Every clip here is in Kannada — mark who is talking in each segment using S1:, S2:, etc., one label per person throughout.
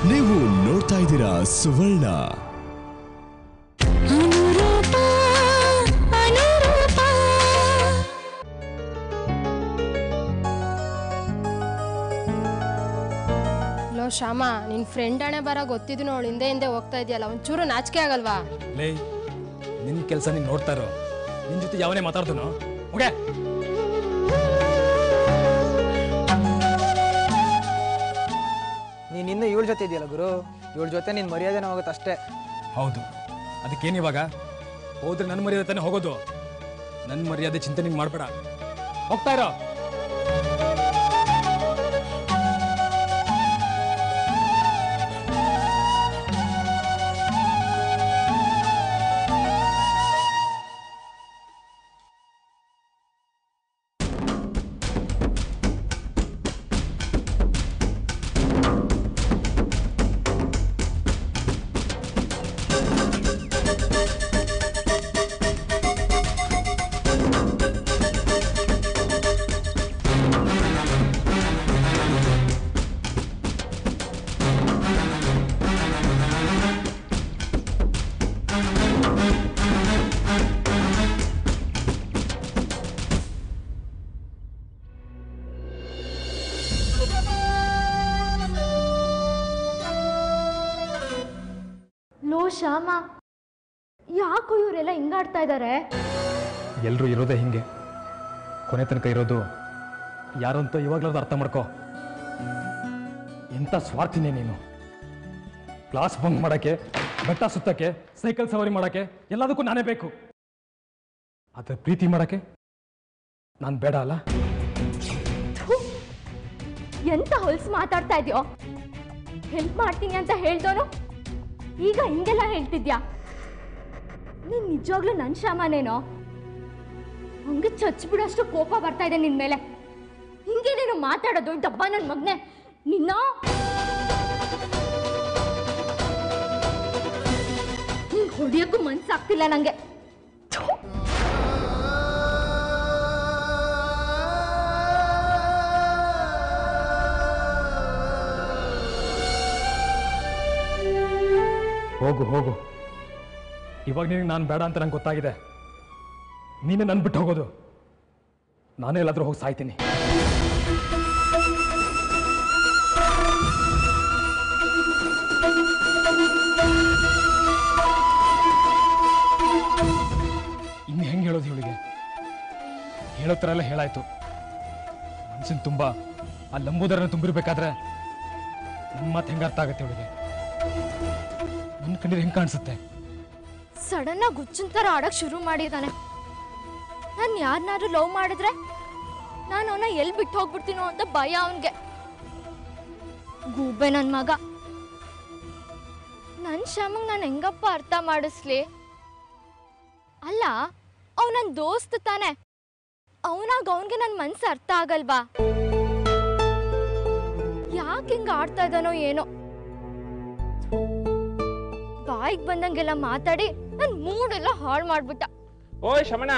S1: ನೀವು ನೋಡ್ತಾ ಇದ್ದೀರಾ ಸುವರ್ಣ
S2: ಅನುರೂಪ ಅನುರೂಪ
S3: ಲೋ ಶ್ಯಾಮ ನಿನ್ ಫ್ರೆಂಡ್ ಹಣೆ ಬರ ಗೊತ್ತಿದ್ದು ನೋಡು ಹಿಂದೆ ಹಿಂದೆ ಹೋಗ್ತಾ ಇದೆಯಲ್ಲ ಒಂಚೂರು ನಾಚಿಕೆ ಆಗಲ್ವಾ
S4: ಲೇ ನಿನ್ನ ಕೆಲಸ ನೀನು ನೋಡ್ತಾ ಇರೋ ನಿನ್ನ ಜೊತೆ ಯಾವನೇ ಮಾತಾಡ್ದನು ಓಕೆ
S5: ನೀನು ಇನ್ನೂ ಇವಳ ಜೊತೆ ಇದೆಯಲ್ಲ ಗುರು ಇವಳ ಜೊತೆ ನಿನ್ನ ಮರ್ಯಾದೆನೇ ಹೋಗುತ್ತೆ ಅಷ್ಟೇ
S4: ಹೌದು ಅದಕ್ಕೇನು ಇವಾಗ ಹೋದ್ರೆ ನನ್ನ ಮರ್ಯಾದೆ ತಾನೇ ಹೋಗೋದು ನನ್ನ ಮರ್ಯಾದೆ ಚಿಂತೆ ನಿಂಗೆ ಮಾಡಬೇಡ ಹೋಗ್ತಾ ಇರೋ
S6: ಲೋ ಶ್ಯಾಮ ಯಾಕೋ ಇವರೆಲ್ಲ ಹಿಂಗಾಡ್ತಾ ಇದ್ದಾರೆ
S4: ಎಲ್ಲರೂ ಇರೋದೇ ಹಿಂಗೆ ಕೊನೆ ತನಕ ಇರೋದು ಯಾರು ಅಂತ ಇವಾಗ್ಲಾದ್ರು ಅರ್ಥ ಮಾಡ್ಕೋ ಎಂಥ ಸ್ವಾರ್ಥಿನೇ ನೀನು ಕ್ಲಾಸ್ ಬಂಕ್ ಮಾಡಕ್ಕೆ ಬೆಟ್ಟ ಸುತ್ತಕ್ಕೆ ಸೈಕಲ್ ಸವಾರಿ ಮಾಡಕ್ಕೆ ಎಲ್ಲದಕ್ಕೂ ನಾನೇ ಬೇಕು ಆದರೆ ಪ್ರೀತಿ ಮಾಡಕ್ಕೆ ನಾನು ಬೇಡ ಅಲ್ಲ
S6: ಥು, ಎಂತ ಹೊಲ್ಸ್ ಮಾತಾಡ್ತಾ ಇದೆಯೋ ಹೆಲ್ಪ್ ಮಾಡ್ತೀನಿ ಅಂತ ಹೇಳ್ದೋನು ಈಗ ಹಿಂಗೆಲ್ಲ ಹೇಳ್ತಿದ್ಯಾ ನೀನ್ ನಿಜವಾಗ್ಲೂ ನನ್ ಶ್ಯಾಮನೇನೋ ಹಂಗೆ ಚಚ್ಬಿಡೋಷ್ಟು ಕೋಪ ಬರ್ತಾ ಇದೆ ನಿನ್ ಮೇಲೆ ಹಿಂಗೆ ನೀನು ಮಾತಾಡೋದು ಡಬ್ಬ ನನ್ ಮಗ್ನೆ ನಿನ್ನ ನೀನ್ ಹೊಡಿಯೋಕ್ಕೂ ಮನ್ಸಾಗ್ತಿಲ್ಲ ನಂಗೆ ಥು.
S4: ಹೋಗು ಹೋಗು ಇವಾಗ ನಿನಗೆ ನಾನು ಬೇಡ ಅಂತ ನಂಗೆ ಗೊತ್ತಾಗಿದೆ ನೀನೇ ನನ್ನ ಬಿಟ್ಟು ಹೋಗೋದು ನಾನೇ ಎಲ್ಲಾದ್ರೂ ಹೋಗಿ ಸಾಯ್ತೀನಿ ಇನ್ನು ಹೆಂಗೆ ಹೇಳೋದು ಇವಳಿಗೆ ಹೇಳೋ ಥರ ಎಲ್ಲ ಹೇಳಾಯ್ತು ಮನ್ಸಿನ ತುಂಬ ಆ ಲಂಬೋದರನ ತುಂಬಿರ್ಬೇಕಾದ್ರೆ ನನ್ನ ಮಾತು ಹೆಂಗೆ ಅರ್ಥ ಆಗುತ್ತೆ ಇವಳಿಗೆ ನನ್ನ ಕಣ್ಣೀರು ಹೆಂಗೆ ಕಾಣಿಸುತ್ತೆ
S6: ಸಡನ್ ಆಗಿ ಹುಚ್ಚಿನ ಥರ ಆಡಕ್ ಶುರು ಮಾಡಿದಾನೆ ನಾನು ಯಾರನ್ನಾದ್ರೂ ಲವ್ ಮಾಡಿದ್ರೆ ನಾನು ಅವನ ಎಲ್ಲಿ ಬಿಟ್ಟು ಹೋಗ್ಬಿಡ್ತೀನೋ ಅಂತ ಭಯ ಅವನಿಗೆ ಗೂಬೆ ನನ್ನ ಮಗ ನನ್ನ ಶ್ಯಾಮಂಗ್ ನಾನು ಹೆಂಗಪ್ಪ ಅರ್ಥ ಮಾಡಿಸ್ಲಿ ಅಲ್ಲ ಅವ್ ನನ್ನ ದೋಸ್ತ್ ತಾನೆ ಅವನಾಗ ಅವನ್ಗೆ ನನ್ನ ಮನ್ಸು ಅರ್ಥ ಆಗಲ್ವಾ ಯಾಕೆ ಹಿಂಗ ಆಡ್ತಾ ಇದ್ದಾನೋ ಏನೋ ಬಾಯಿಗೆ ಬಂದಂಗೆಲ್ಲ ಮಾತಾಡಿ ನನ್ ಮೂಡೆಲ್ಲ ಹಾಳು ಮಾಡ್ಬಿಟ್ಟ
S7: ಓಯ್ ಶಮಣ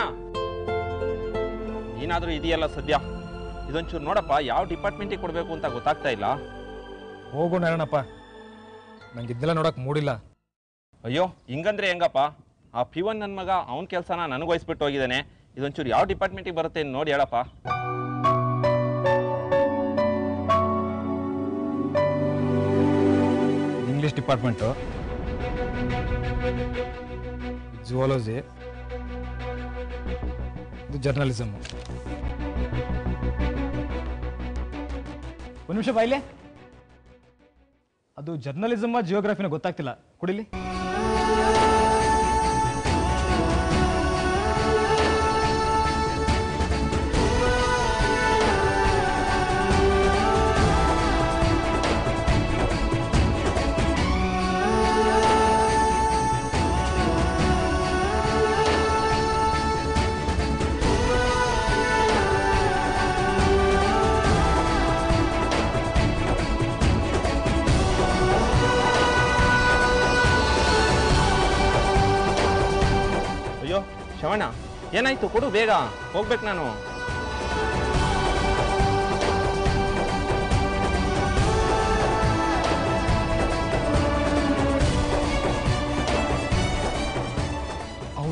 S7: ಏನಾದರೂ ಇದೆಯಲ್ಲ ಸದ್ಯ ಇದೊಂಚೂರು ನೋಡಪ್ಪ ಯಾವ ಡಿಪಾರ್ಟ್ಮೆಂಟಿಗೆ ಕೊಡಬೇಕು ಅಂತ ಗೊತ್ತಾಗ್ತಾ ಇಲ್ಲ
S4: ಹೋಗು ನಾರಾಯಣಪ್ಪ ನಂಗೆ ಇದೆಲ್ಲ ನೋಡಕ್ ಮೂಡಿಲ್ಲ
S7: ಅಯ್ಯೋ ಹಿಂಗಂದ್ರೆ ಹೆಂಗಪ್ಪ ಆ ಪಿ ಒನ್ ನನ್ನ ಮಗ ಅವನ ಕೆಲಸನ ನನಗೆ ವಹಿಸ್ಬಿಟ್ಟು ಹೋಗಿದ್ದಾನೆ ಇದೊಂಚೂರು ಯಾವ ಡಿಪಾರ್ಟ್ಮೆಂಟಿಗೆ ಬರುತ್ತೆ ಅಂತ ನೋಡಿ ಹೇಳಪ್ಪ
S4: ಇಂಗ್ಲಿಷ್ ಡಿಪಾರ್ಟ್ಮೆಂಟು ಜುವಾಲಜಿ ಇದು ಜರ್ನಲಿಸಮ್ ಒಂದು ನಿಮಿಷ ಬಾಯ್ಲೆ ಅದು ಜರ್ನಲಿಸಮ್ ಜಿಯೋಗ್ರಫಿನ ಗೊತ್ತಾಗ್ತಿಲ್ಲ ಕುಡಿಲಿ
S7: ಅಯ್ಯೋ ಶಮಣ ಏನಾಯ್ತು ಕೊಡು ಬೇಗ ಹೋಗ್ಬೇಕು ನಾನು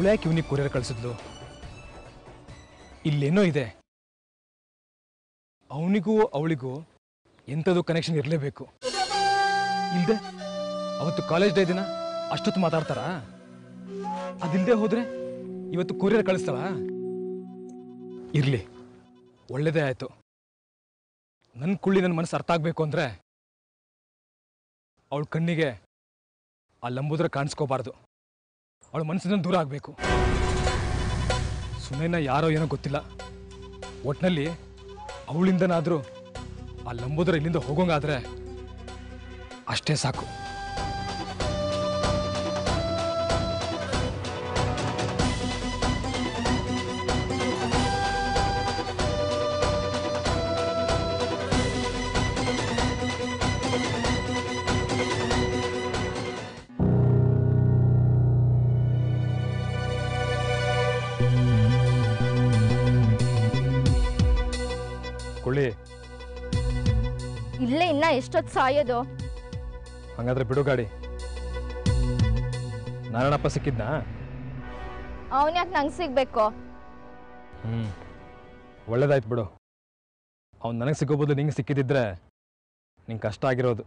S4: ಅವಳ್ಯಾಕೆ ಇವನಿಗೆ ಕೊರಿಯರ್ ಕಳಿಸಿದ್ಲು ಇಲ್ಲೇನೋ ಇದೆ ಅವನಿಗೂ ಅವಳಿಗೂ ಎಂಥದ್ದು ಕನೆಕ್ಷನ್ ಇರಲೇಬೇಕು ಇಲ್ದೆ ಅವತ್ತು ಕಾಲೇಜ್ ಡೇ ದಿನ ಅಷ್ಟೊತ್ತು ಮಾತಾಡ್ತಾರಾ ಅದಿಲ್ಲದೆ ಹೋದ್ರೆ ಇವತ್ತು ಕೊರಿಯರ್ ಕಳಿಸ್ತಾಳ ಇರ್ಲಿ ಒಳ್ಳೇದೇ ಆಯ್ತು ನನ್ನ ಕುಳ್ಳಿ ನನ್ನ ಮನಸ್ಸು ಅರ್ಥ ಆಗ್ಬೇಕು ಅಂದ್ರೆ ಅವಳ ಕಣ್ಣಿಗೆ ಆ ಲಂಬುದ್ರ ಕಾಣಿಸ್ಕೋಬಾರ್ದು ಅವಳ ಮನಸ್ಸಿನ ದೂರ ಆಗಬೇಕು ಸುನೈನ ಯಾರೋ ಏನೋ ಗೊತ್ತಿಲ್ಲ ಒಟ್ನಲ್ಲಿ ಅವಳಿಂದನಾದರೂ ಆ ಲಂಬುದ್ರ ಇಲ್ಲಿಂದ ಹೋಗೋಂಗಾದ್ರೆ ಅಷ್ಟೇ ಸಾಕು ಕೊಳ್ಳಿ
S6: ಇಲ್ಲೇ ಇನ್ನ ಎಷ್ಟೊತ್ತು ಸಾಯೋದು
S4: ಹಂಗಾದ್ರೆ ಬಿಡು ಗಾಡಿ ನಾರಾಯಣಪ್ಪ ಸಿಕ್ಕಿದ್ನಾ
S6: ಅವನ್ಯಾಕೆ ನಂಗೆ ಸಿಗ್ಬೇಕು
S4: ಹ್ಞೂ ಒಳ್ಳೇದಾಯ್ತು ಬಿಡು ಅವ್ನು ನನಗೆ ಸಿಗೋ ಬದಲು ನಿಂಗೆ ಸಿಕ್ಕಿದ್ದಿದ್ರೆ ನಿಂಗೆ ಕಷ್ಟ ಆಗಿರೋದು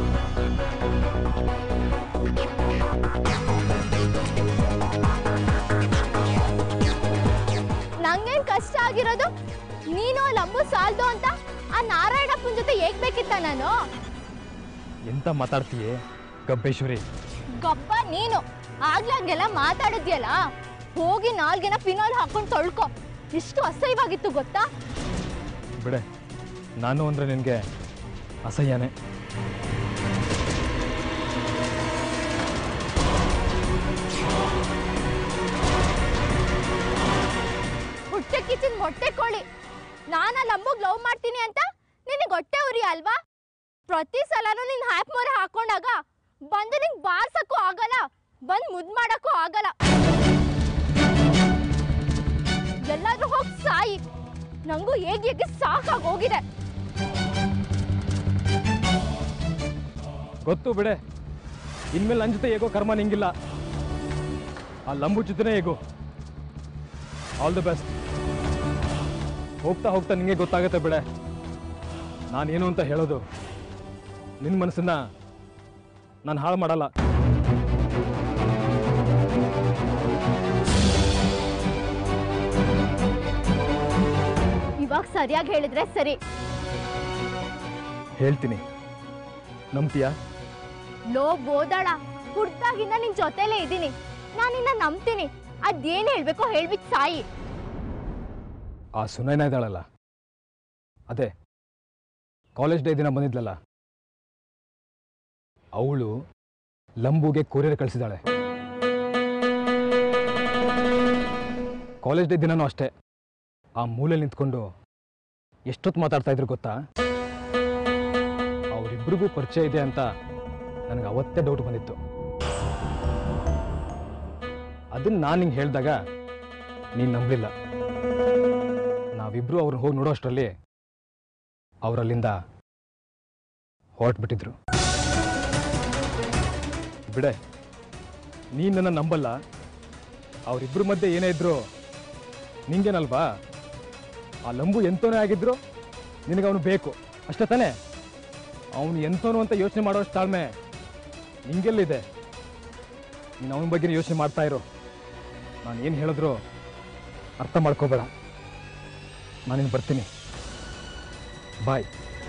S6: ನಂಗೇನ್ ಕಷ್ಟ ಆಗಿರೋದು ನೀನು ಲಂಬು ಸಾಲ್ದು ಅಂತ ಆ ನಾರಾಯಣಪ್ಪನ ಜೊತೆ ಹೇಗ್ ಬೇಕಿತ್ತ ನಾನು
S4: ಎಂತ ಮಾತಾಡ್ತೀಯೇ ಗಬ್ಬೇಶ್ವರಿ
S6: ಗಪ್ಪ ನೀನು ಆಗ್ಲೇ ಹಂಗೆಲ್ಲ ಮಾತಾಡಿದ್ಯಲ್ಲ ಹೋಗಿ ನಾಲ್ಗೆನ ಫಿನಾಲ್ ಹಾಕೊಂಡು ತೊಳ್ಕೊ ಎಷ್ಟು ಅಸಹ್ಯವಾಗಿತ್ತು ಗೊತ್ತಾ
S4: ಬಿಡೆ ನಾನು ಅಂದರೆ ನಿನಗೆ ಅಸಹ್ಯನೇ
S6: ಹೊಟ್ಟೆ ಕಿಚಿನ್ ಮೊಟ್ಟೆ ಕೋಳಿ ನಾನ ಲಂಬುಗ್ ಲವ್ ಮಾಡ್ತೀನಿ ಅಂತ ನಿನಗೆ ಹೊಟ್ಟೆ ಉರಿ ಅಲ್ವಾ ಪ್ರತಿ ಸಲನೂ ನೀನ್ ಹ್ಯಾಪ್ ಮೊರೆ ಹಾಕೊಂಡಾಗ ಬಂದು ನಿಂಗೆ ಬಾರ್ಸಕ್ಕೂ ಆಗಲ್ಲ ಬಂದ್ ಮುದ್ ಮಾಡಕ್ಕೂ ಆಗಲ್ಲ ಎಲ್ಲಾದ್ರೂ ಹೋಗಿ ಸಾಯಿ ನಂಗೂ ಹೇಗೆ ಹೇಗೆ ಸಾಕಾಗಿ ಹೋಗಿದೆ
S4: ಗೊತ್ತು ಬಿಡೆ ಇನ್ಮೇಲೆ ನನ್ನ ಜೊತೆ ಹೇಗೋ ಕರ್ಮ ನಿಂಗಿಲ್ಲ ಆ ಲಂಬು ಜೊತೆನೇ ಹೇಗೋ ಆಲ್ ದಿ ಬೆಸ್ಟ್ ಹೋಗ್ತಾ ಹೋಗ್ತಾ ನಿಂಗೆ ಗೊತ್ತಾಗುತ್ತೆ ಬಿಡೆ ನಾನೇನು ಅಂತ ಹೇಳೋದು ನಿನ್ನ ಮನಸ್ಸನ್ನ ನಾನು ಹಾಳು ಮಾಡಲ್ಲ
S6: ಇವಾಗ ಸರಿಯಾಗಿ ಹೇಳಿದ್ರೆ ಸರಿ
S4: ಹೇಳ್ತೀನಿ ನಂಬ್ತೀಯಾ
S6: ಲೋ ಬೋದಾಳ ಹುಡ್ದಾಗಿಂದ ನಿನ್ ಜೊತೆಲೇ ಇದ್ದೀನಿ ನಾನು ನಿನ್ನ ನಂಬ್ತೀನಿ ಅದೇನ್ ಹೇಳ್ಬೇಕೋ ಹೇಳ್ಬಿಟ್ಟು ಸಾಯಿ
S4: ಆ ಸುನೈನ ಇದ್ದಾಳಲ್ಲ ಅದೇ ಕಾಲೇಜ್ ಡೇ ದಿನ ಬಂದಿದ್ಲಲ್ಲ ಅವಳು ಲಂಬುಗೆ ಕೊರಿಯರ್ ಕಳಿಸಿದಾಳೆ ಕಾಲೇಜ್ ಡೇ ದಿನನೂ ಅಷ್ಟೇ ಆ ಮೂಲೆಯಲ್ಲಿ ನಿಂತ್ಕೊಂಡು ಎಷ್ಟೊತ್ತು ಮಾತಾಡ್ತಾ ಇದ್ರು ಗೊತ್ತಾ ಅವರಿಬ್ಬರಿಗೂ ಪರಿಚಯ ಇದೆ ಅಂತ ನನಗೆ ಅವತ್ತೇ ಡೌಟ್ ಬಂದಿತ್ತು ಅದನ್ನ ನಾನು ನಿಂಗೆ ಹೇಳಿದಾಗ ನೀನು ನಂಬಲಿಲ್ಲ ನಾವಿಬ್ರು ಅವ್ರನ್ನ ಹೋಗಿ ನೋಡೋ ಅಷ್ಟರಲ್ಲಿ ಅವರಲ್ಲಿಂದ ಹೊರಟ್ಬಿಟ್ಟಿದ್ರು ಬಿಡೆ ನೀನು ನನ್ನ ನಂಬಲ್ಲ ಅವರಿಬ್ಬರ ಮಧ್ಯೆ ಏನೇ ಇದ್ರು ನಿಂಗೇನಲ್ವಾ ಆ ಲಂಬು ಎಂತೋನೇ ಆಗಿದ್ರು ನಿನಗೆ ಅವನು ಬೇಕು ಅಷ್ಟೇ ತಾನೇ ಅವನು ಎಂತೋನು ಅಂತ ಯೋಚನೆ ಮಾಡೋಷ್ಟು ತಾಳ್ಮೆ ನಿಂಗೆಲ್ಲಿದೆ ನೀನು ಅವನ ಬಗ್ಗೆ ಯೋಚನೆ ಮಾಡ್ತಾ ಇರೋ ನಾನು ಏನು ಹೇಳಿದ್ರು ಅರ್ಥ ಮಾಡ್ಕೋಬೇಡ ನಾನಿನ್ನು ಬರ್ತೀನಿ ಬಾಯ್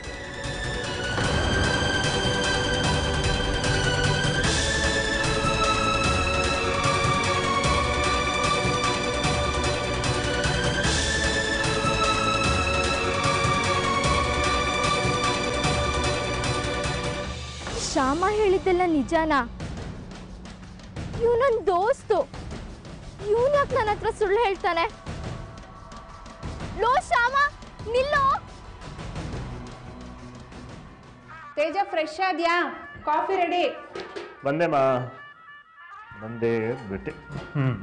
S6: ಶ್ಯಾಮ ಹೇಳಿದ್ದೆಲ್ಲ ನಿಜಾನಾ ಇವ್ ನನ್ ದೋಸ್ತು ಇವನ್ ಯಾಕೆ ನನ್ನ ಹತ್ರ ಸುಳ್ಳು ಹೇಳ್ತಾನೆ ಲೋ ಶ್ಯಾಮ ನಿಲ್ಲೋ
S8: ತೇಜ ಫ್ರೆಶ್ ಆದ್ಯಾ ಕಾಫಿ ರೆಡಿ
S9: ಬಂದೆ ಮಾ ಬಂದೆ ಬಿಟ್ಟೆ ಹ್ಮ್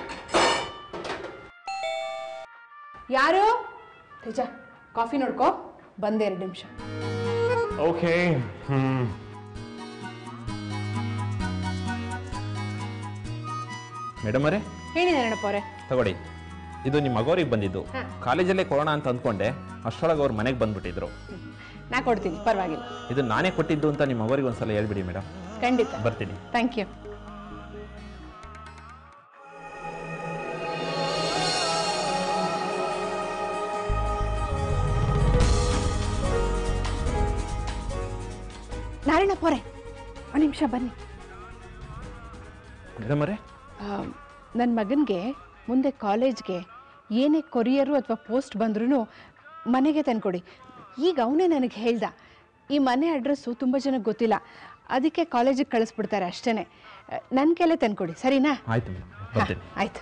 S8: ಯಾರು ತೇಜ ಕಾಫಿ ನೋಡ್ಕೋ ಬಂದೆ ಎರಡು ನಿಮಿಷ
S9: ಓಕೆ ಹ್ಮ್
S7: ಮೇಡಮ್ ಅವರೇ
S8: ಹೇಳಿ ನಾರಾಯಣಪ್ಪ ಅವರೇ
S7: ತಗೊಳ್ಳಿ ಇದು ನಿಮ್ಮ ಮಗೋರಿಗೆ ಬಂದಿದ್ದು ಕಾಲೇಜಲ್ಲೇ ಕೊಡೋಣ ಅಂತ ಅಂದ್ಕೊಂಡೆ ಅಷ್ಟರೊಳಗೆ ಅವ್ರು ಮನೆಗೆ ಬಂದ್ಬಿಟ್ಟಿದ್ರು
S8: ನಾ ಕೊಡ್ತೀನಿ ಪರವಾಗಿಲ್ಲ
S7: ಇದು ನಾನೇ ಕೊಟ್ಟಿದ್ದು ಅಂತ ನಿಮ್ಮ ಮಗೋರಿಗೆ ಒಂದ್ಸಲ ಹೇಳ್ಬಿಡಿ ಮೇಡಮ್
S8: ಖಂಡಿತ
S7: ಬರ್ತೀನಿ
S8: ಥ್ಯಾಂಕ್ ಯು ನಾರಾಯಣಪ್ಪ ಅವರೇ ಒಂದು ನಿಮಿಷ ಬನ್ನಿ
S7: ಮೇಡಮ್ ಅವರೇ
S8: ನನ್ನ ಮಗನಿಗೆ ಮುಂದೆ ಕಾಲೇಜ್ಗೆ ಏನೇ ಕೊರಿಯರು ಅಥವಾ ಪೋಸ್ಟ್ ಬಂದ್ರೂ ಮನೆಗೆ ತಂದ್ಕೊಡಿ ಈಗ ಅವನೇ ನನಗೆ ಹೇಳ್ದ ಈ ಮನೆ ಅಡ್ರೆಸ್ಸು ತುಂಬ ಜನಕ್ಕೆ ಗೊತ್ತಿಲ್ಲ ಅದಕ್ಕೆ ಕಾಲೇಜಿಗೆ ಕಳಿಸ್ಬಿಡ್ತಾರೆ ಅಷ್ಟೇ ನನ್ನ ಕೈಲೇ ತಂದ್ಕೊಡಿ ಸರಿನಾ
S7: ಆಯ್ತು ಮೇಡಮ್ ಬರ್ತೀನಿ
S8: ಆಯ್ತು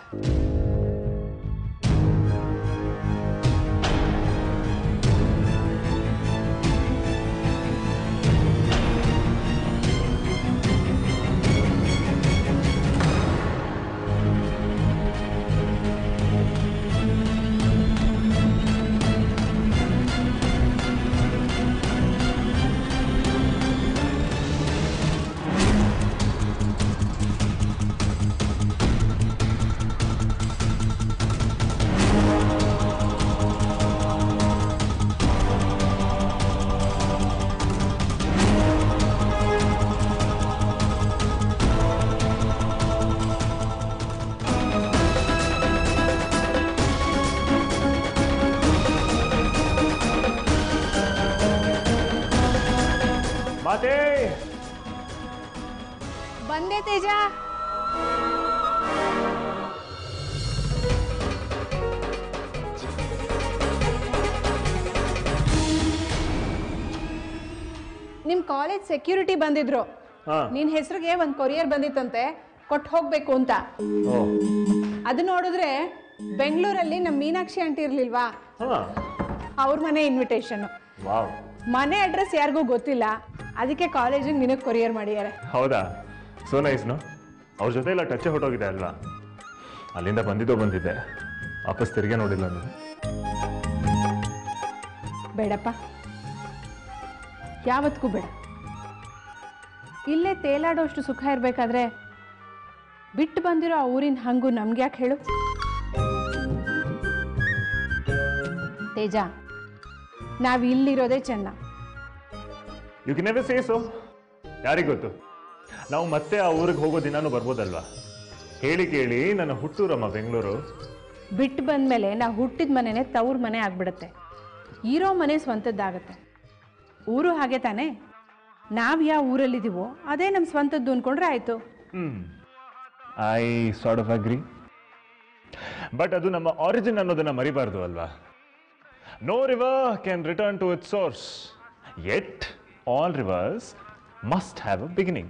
S9: ಮಾತೇ
S8: ಬಂದೆ ತೇಜ ನಿಮ್ಮ ಕಾಲೇಜ್ ಸೆಕ್ಯೂರಿಟಿ ಬಂದಿದ್ರು
S9: ಹಾ
S8: ನಿನ್ನ ಹೆಸರಿಗೆ ಒಂದು ಕೊರಿಯರ್ ಬಂದಿತ್ತಂತೆ ಕೊಟ್ಟು ಹೋಗ್ಬೇಕು ಅಂತ
S9: ಓ
S8: ಅದು ನೋಡಿದ್ರೆ ಬೆಂಗಳೂರಲ್ಲಿ ನಮ್ಮ ಮೀನಾಕ್ಷಿ ಆಂಟಿ ಇರ್ಲಿಲ್ವಾ
S9: ಹಾ
S8: ಅವ್ರ ಮನೆ ಇನ್ವಿಟೇಷನ್
S9: ವಾವ್
S8: ಮನೆ ಅಡ್ರೆಸ್ ಯಾರಿಗೂ ಗೊತ್ತಿಲ್ಲ ಅದಕ್ಕೆ ಕಾಲೇಜಿಗೆ ನಿನಗೆ ಕೊರಿಯರ್ ಮಾಡಿದ್ದಾರೆ
S9: ಹೌದಾ ಸೋ ನೈಸ್ನು ಅವ್ರ ಜೊತೆ ಎಲ್ಲ ಟಚ್ ಹೊಟ್ಟೋಗಿದೆ ಅಲ್ವಾ ಅಲ್ಲಿಂದ ಬಂದಿದ್ದೋ ಬಂದಿದ್ದೆ ವಾಪಸ್ ತಿರುಗಿ ನೋಡಿಲ್ಲ ನಾನು
S8: ಬೇಡಪ್ಪ ಯಾವತ್ತಿಗೂ ಬೇಡ ಇಲ್ಲೇ ತೇಲಾಡೋಷ್ಟು ಸುಖ ಇರಬೇಕಾದ್ರೆ ಬಿಟ್ಟು ಬಂದಿರೋ ಆ ಊರಿನ ಹಂಗು ನಮ್ಗೆ ಯಾಕೆ ಹೇಳು ತೇಜ ನಾವು ಇಲ್ಲಿರೋದೇ ಚೆನ್ನ
S9: you can never say so ಯಾರಿಗೆ ಗೊತ್ತು ನಾವು ಮತ್ತೆ ಆ ಊರಿಗೆ ಹೋಗೋ ದಿನಾನು ಬರ್ಬೋದಲ್ವಾ ಹೇಳಿ ಕೇಳಿ ನನ್ನ ಹುಟ್ಟೂರಮ್ಮ ಬೆಂಗಳೂರು
S8: ಬಿಟ್ಟು ಬಂದಮೇಲೆ ನಾವು ಹುಟ್ಟಿದ ಮನೆನೇ ತವ್ರ ಮನೆ ಆಗ್ಬಿಡುತ್ತೆ ಇರೋ ಮನೆ ಸ್ವಂತದ್ದಾಗತ್ತೆ ಊರು ಹಾಗೆ ತಾನೇ ನಾವು ಯಾವ ಊರಲ್ಲಿದ್ದೀವೋ ಅದೇ ನಮ್ಮ ಸ್ವಂತದ್ದು ಅಂದ್ಕೊಂಡ್ರೆ ಆಯಿತು
S9: hmm I sort of agree but ಅದು ನಮ್ಮ ಆರಿಜಿನ್ ಅನ್ನೋದನ್ನ ಮರಿಬಾರ್ದು ಅಲ್ವಾ no river can return to it source yet all rivers must have a beginning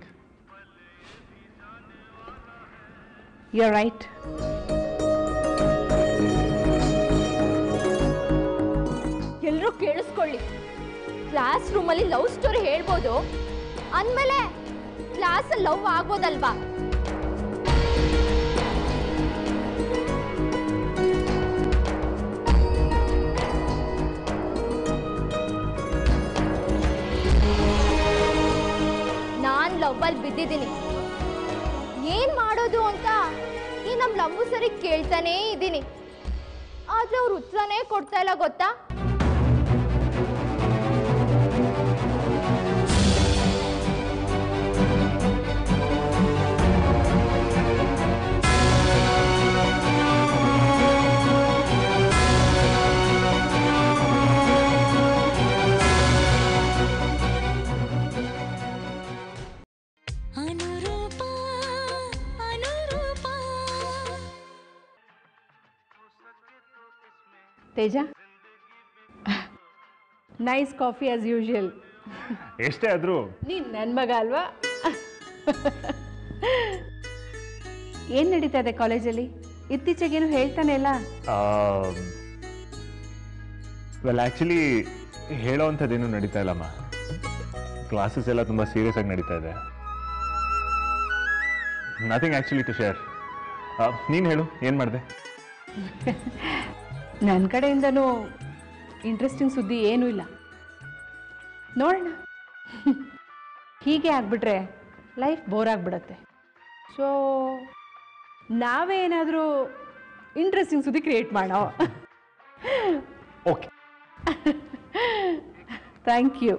S8: you right
S6: ಎಲ್ಲರೂ ಕೇಳಿಸ್ಕೊಳ್ಳಿ ಕ್ಲಾಸ್ ರೂಮಲ್ಲಿ ಲವ್ ಸ್ಟೋರಿ ಹೇಳ್ಬೋದು ಅಂದಮೇಲೆ ಕ್ಲಾಸಲ್ಲಿ ಲವ್ ಆಗ್ಬೋದಲ್ವಾ ನಾನ್ ಲವ್ವಲ್ಲಿ ಬಿದ್ದಿದ್ದೀನಿ ಏನ್ ಮಾಡೋದು ಅಂತ ಈ ನಮ್ ಲಂಬು ಸರಿ ಕೇಳ್ತಾನೇ ಇದ್ದೀನಿ ಆದ್ರೆ ಅವ್ರು ಉತ್ತರನೇ ಕೊಡ್ತಾ ಇಲ್ಲ ಗೊತ್ತಾ
S2: Anuroopa Anuroopa
S8: Teja nice coffee as usual
S9: ಎಷ್ಟೇ ಆದ್ರೂ
S8: ನೀನ್ ನನ್ನ ಮಗ ಅಲ್ವಾ ಏನ್ ನಡೀತಾ ಇದೆ ಕಾಲೇಜಲ್ಲಿ ಇತ್ತೀಚೆಗೇನು ಹೇಳ್ತಾನೆ ಇಲ್ಲ
S9: ವೆಲ್ ಆ್ಯಕ್ಚುಲಿ ಹೇಳೋವಂಥದ್ದೇನು ನಡೀತಾ ಇಲ್ಲಮ್ಮ ಕ್ಲಾಸಸ್ ಎಲ್ಲ ತುಂಬ ಸೀರಿಯಸ್ ಆಗಿ ನಡೀತಾ ಇದೆ ನಥಿಂಗ್ ಆ್ಯಕ್ಚುಲಿ ಟು ಶೇರ್ ನೀನು ಹೇಳು ಏನು ಮಾಡಿದೆ
S8: ನನ್ನ ಕಡೆಯಿಂದನೂ ಇಂಟ್ರೆಸ್ಟಿಂಗ್ ಸುದ್ದಿ ಏನೂ ಇಲ್ಲ ನೋಡೋಣ ಹೀಗೆ ಆಗ್ಬಿಟ್ರೆ ಲೈಫ್ ಬೋರ್ ಆಗಿಬಿಡತ್ತೆ ಸೊ ನಾವೇ ಏನಾದರೂ ಇಂಟ್ರೆಸ್ಟಿಂಗ್ ಸುದ್ದಿ ಕ್ರಿಯೇಟ್ ಮಾಡೋ
S9: ಓಕೆ
S8: ಥ್ಯಾಂಕ್ ಯು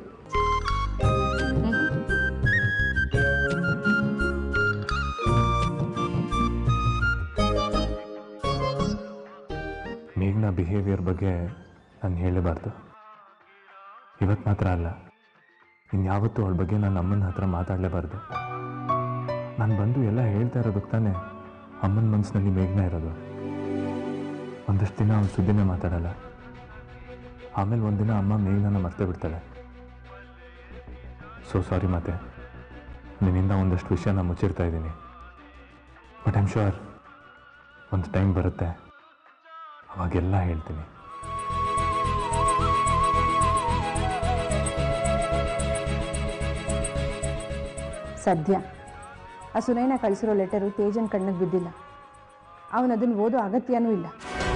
S9: ಮೇಘ್ನ ಬಿಹೇವಿಯರ್ ಬಗ್ಗೆ ನಾನು ಹೇಳಬಾರ್ದು ಇವತ್ತು ಮಾತ್ರ ಅಲ್ಲ ಇನ್ಯಾವತ್ತೂ ಅವಳ ಬಗ್ಗೆ ನಾನು ಅಮ್ಮನ ಹತ್ರ ಮಾತಾಡಲೇಬಾರ್ದು ನಾನು ಬಂದು ಎಲ್ಲ ಹೇಳ್ತಾ ಇರೋದಕ್ಕೆ ತಾನೇ ಅಮ್ಮನ ಮನಸ್ಸಿನಲ್ಲಿ ಮೇಘ್ನ ಇರೋದು ಒಂದಷ್ಟು ದಿನ ಅವಳು ಸುದ್ದಿನೇ ಮಾತಾಡಲ್ಲ ಆಮೇಲೆ ಒಂದಿನ ಅಮ್ಮ ಮೇಘ್ನ ಮರ್ತೇ ಬಿಡ್ತಾಳೆ ಸೊ ಸಾರಿ ಮತ್ತೆ ನಿನ್ನಿಂದ ಒಂದಷ್ಟು ವಿಷಯನ ಮುಚ್ಚಿರ್ತಾ ಇದ್ದೀನಿ ಬಟ್ ಐಮ್ ಶೋರ್ ಒಂದು ಟೈಮ್ ಬರುತ್ತೆ ಅವಾಗೆಲ್ಲ ಹೇಳ್ತೀನಿ
S8: ಸದ್ಯ ಆ ಸುನೈನ ಕಳಿಸಿರೋ ಲೆಟರು ತೇಜನ್ ಕಣ್ಣಿಗೆ ಬಿದ್ದಿಲ್ಲ ಅವನು ಅದನ್ನು ಓದೋ ಅಗತ್ಯನೂ ಇಲ್ಲ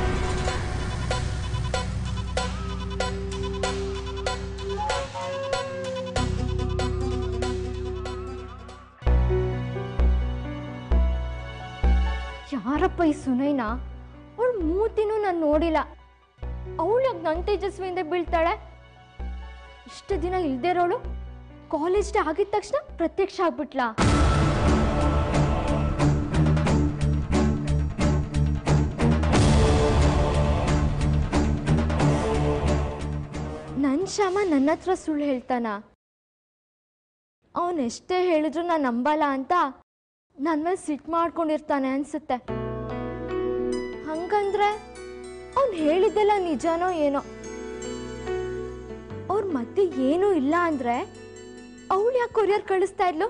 S6: ಯಾರಪ್ಪ ಈ ಸುನೈನ ಅವಳು ಮೂತಿನೂ ನಾನು ನೋಡಿಲ್ಲ ಅವಳು ಯಾಕೆ ನನ್ನ ತೇಜಸ್ವಿಯಿಂದ ಬೀಳ್ತಾಳೆ ಇಷ್ಟು ದಿನ ಇಲ್ದೇ ಇರೋಳು ಕಾಲೇಜ್ ಡೇ ಆಗಿದ ತಕ್ಷಣ ಪ್ರತ್ಯಕ್ಷ ಆಗ್ಬಿಟ್ಲಾ ನನ್ನ ಶ್ಯಾಮ ನನ್ನ ಹತ್ರ ಸುಳ್ಳು ಹೇಳ್ತಾನ ಅವನು ಎಷ್ಟೇ ಹೇಳಿದ್ರು ನಾನು ನಂಬಲ್ಲ ಅಂತ ನನ್ನ ಮೇಲೆ ಸಿಟ್ಟು ಮಾಡ್ಕೊಂಡಿರ್ತಾನೆ ಅನ್ಸುತ್ತೆ ಹಂಗಂದ್ರೆ ಅವ್ನು ಹೇಳಿದ್ದೆಲ್ಲ ನಿಜನೋ ಏನೋ ಅವ್ರ ಮಧ್ಯೆ ಏನೂ ಇಲ್ಲ ಅಂದ್ರೆ ಅವಳು ಯಾಕೆ ಕೊರಿಯರ್ ಕಳಿಸ್ತಾ ಇದ್ಲು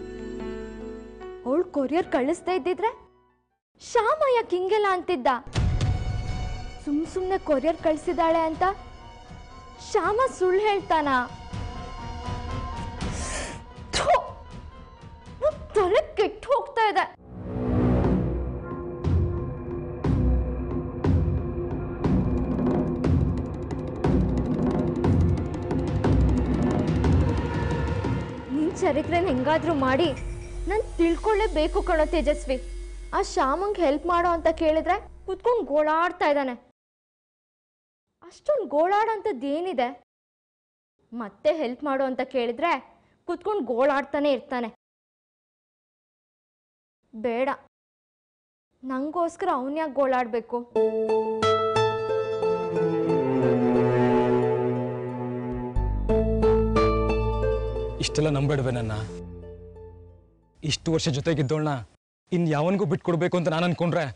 S6: ಅವಳು ಕೊರಿಯರ್ ಕಳಿಸ್ತಾ ಇದ್ದಿದ್ರೆ ಶ್ಯಾಮ ಯಾಕೆ ಹಿಂಗೆಲ್ಲ ಅಂತಿದ್ದ ಸುಮ್ ಸುಮ್ಮನೆ ಕೊರಿಯರ್ ಕಳಿಸಿದಾಳೆ ಅಂತ ಶ್ಯಾಮ ಸುಳ್ಳು ಹೇಳ್ತಾನ ಥು! ನನ್ ತಲೆ ಕೆಟ್ಟು ಹೋಗ್ತಾ ಇದೆ ನಿನ್ ಚರಿತ್ರೆನ ಹೆಂಗಾದ್ರೂ ಮಾಡಿ ನಾನು ತಿಳ್ಕೊಳ್ಳೇಬೇಕು ಕಣೋ ತೇಜಸ್ವಿ ಆ ಶ್ಯಾಮಂಗ್ ಹೆಲ್ಪ್ ಮಾಡೋ ಅಂತ ಕೇಳಿದ್ರೆ ಕುತ್ಕೊಂಡು ಗೋಳಾಡ್ತಾ ಇದ್ದಾನೆ ಅಷ್ಟೊಂದು ಗೋಳಾಡೋಂಥದ್ದು ಏನಿದೆ ಮತ್ತೆ ಹೆಲ್ಪ್ ಮಾಡು ಅಂತ ಕೇಳಿದ್ರೆ ಕುತ್ಕೊಂಡು ಗೋಳಾಡ್ತಾನೆ ಇರ್ತಾನೆ ಬೇಡ ನಂಗೋಸ್ಕರ ಅವನ್ ಯಾಕೆ ಗೋಳಾಡ್ಬೇಕು
S4: ಇಷ್ಟೆಲ್ಲ ನಂಬೇಡ್ವೆ ನನ್ನ ಇಷ್ಟು ವರ್ಷ ಜೊತೆಗಿದ್ದೋಳ್ನ ಇನ್ ಯಾವನಿಗೂ ಬಿಟ್ಕೊಡ್ಬೇಕು ಅಂತ ನಾನು ಅನ್ಕೊಂಡ್ರೆ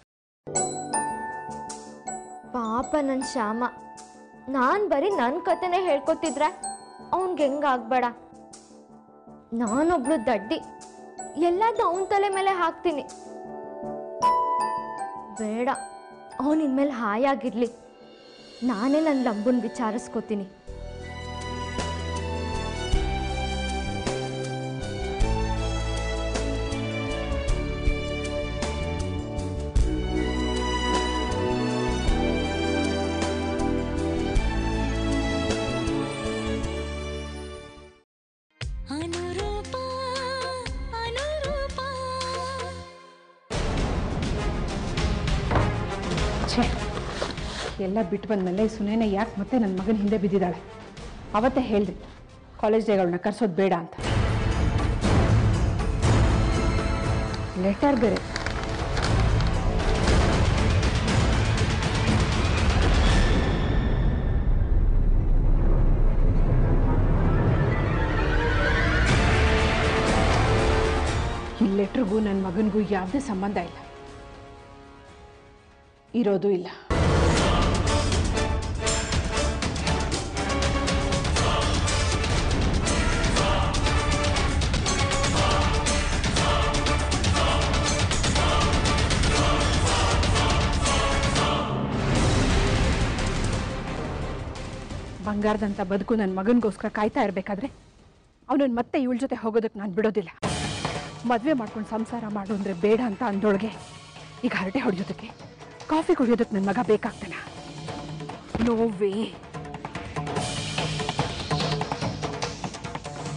S6: ಪಾಪ ನನ್ನ ಶ್ಯಾಮ ನಾನು ಬರೀ ನನ್ನ ಕತೆನೇ ಹೇಳ್ಕೊತಿದ್ರೆ ಅವನ್ಗೆ ಹೆಂಗಾಗ್ಬೇಡ ನಾನೊಬ್ಳು ದಡ್ಡಿ ಎಲ್ಲದೂ ಅವನ ತಲೆ ಮೇಲೆ ಹಾಕ್ತೀನಿ ಬೇಡ ಅವನ ಇನ್ಮೇಲೆ ಹಾಯಾಗಿರ್ಲಿ ನಾನೇ ನನ್ನ ಲಂಬುನ್ ವಿಚಾರಿಸ್ಕೋತೀನಿ
S2: ಅನುರೂಪ ಅನುರೂಪ
S8: ಛೇ ಎಲ್ಲ ಬಿಟ್ಟು ಬಂದಮೇಲೆ ಸುನೇನ ಯಾಕೆ ಮತ್ತೆ ನನ್ನ ಮಗನ ಹಿಂದೆ ಬಿದ್ದಿದ್ದಾಳೆ ಅವತ್ತೇ ಹೇಳಿದೆ ಕಾಲೇಜ್ ಡೇಗಳನ್ನ ಕರ್ಸೋದು ಬೇಡ ಅಂತ ಲೆಟರ್ ಬೇರೆ ಈ ಲೆಟ್ರಿಗೂ ನನ್ನ ಮಗನಿಗೂ ಯಾವುದೇ ಸಂಬಂಧ ಇಲ್ಲ ಇರೋದು ಇಲ್ಲ ಬಂಗಾರದಂಥ ಬದುಕು ನನ್ನ ಮಗನಿಗೋಸ್ಕರ ಕಾಯ್ತಾ ಇರಬೇಕಾದ್ರೆ ಅವನನ್ನು ಮತ್ತೆ ಇವಳ ಜೊತೆ ಹೋಗೋದಕ್ಕೆ ನಾನು ಬಿಡೋದಿಲ್ಲ ಮದುವೆ ಮಾಡ್ಕೊಂಡು ಸಂಸಾರ ಮಾಡು ಅಂದರೆ ಬೇಡ ಅಂತ ಅಂದೊಳಗೆ ಈಗ ಹರಟೆ ಹೊಡೆಯೋದಕ್ಕೆ ಕಾಫಿ ಕುಡಿಯೋದಕ್ಕೆ ನನ್ನ ಮಗ ಬೇಕಾಗ್ತಾನ ನೋವೇ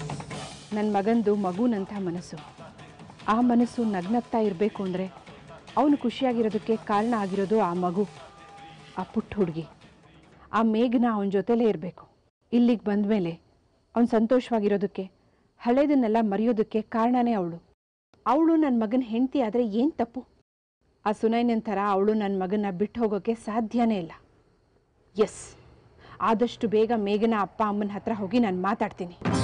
S8: ನನ್ನ ಮಗಂದು ಮಗುನಂಥ ಮನಸ್ಸು ಆ ಮನಸ್ಸು ನಗ್ನಗ್ತಾ ಇರಬೇಕು ಅಂದರೆ ಅವನು ಖುಷಿಯಾಗಿರೋದಕ್ಕೆ ಕಾರಣ ಆಗಿರೋದು ಆ ಮಗು ಆ ಪುಟ್ಟ ಹುಡುಗಿ ಆ ಮೇಘನ ಅವನ ಜೊತೆಲೇ ಇರಬೇಕು ಇಲ್ಲಿಗೆ ಬಂದ ಮೇಲೆ ಅವನು ಸಂತೋಷವಾಗಿರೋದಕ್ಕೆ ಹಳೇದನ್ನೆಲ್ಲ ಮರೆಯೋದಕ್ಕೆ ಕಾರಣನೇ ಅವಳು ಅವಳು ನನ್ನ ಮಗನ ಹೆಂಡತಿ ಆದರೆ ಏನು ತಪ್ಪು ಆ ಸುನೈನನ್ ಥರ ಅವಳು ನನ್ನ ಮಗನ ಬಿಟ್ಟು ಹೋಗೋಕ್ಕೆ ಸಾಧ್ಯನೇ ಇಲ್ಲ ಎಸ್ ಆದಷ್ಟು ಬೇಗ ಮೇಘನ ಅಪ್ಪ ಅಮ್ಮನ ಹತ್ರ ಹೋಗಿ ನಾನು ಮಾತಾಡ್ತೀನಿ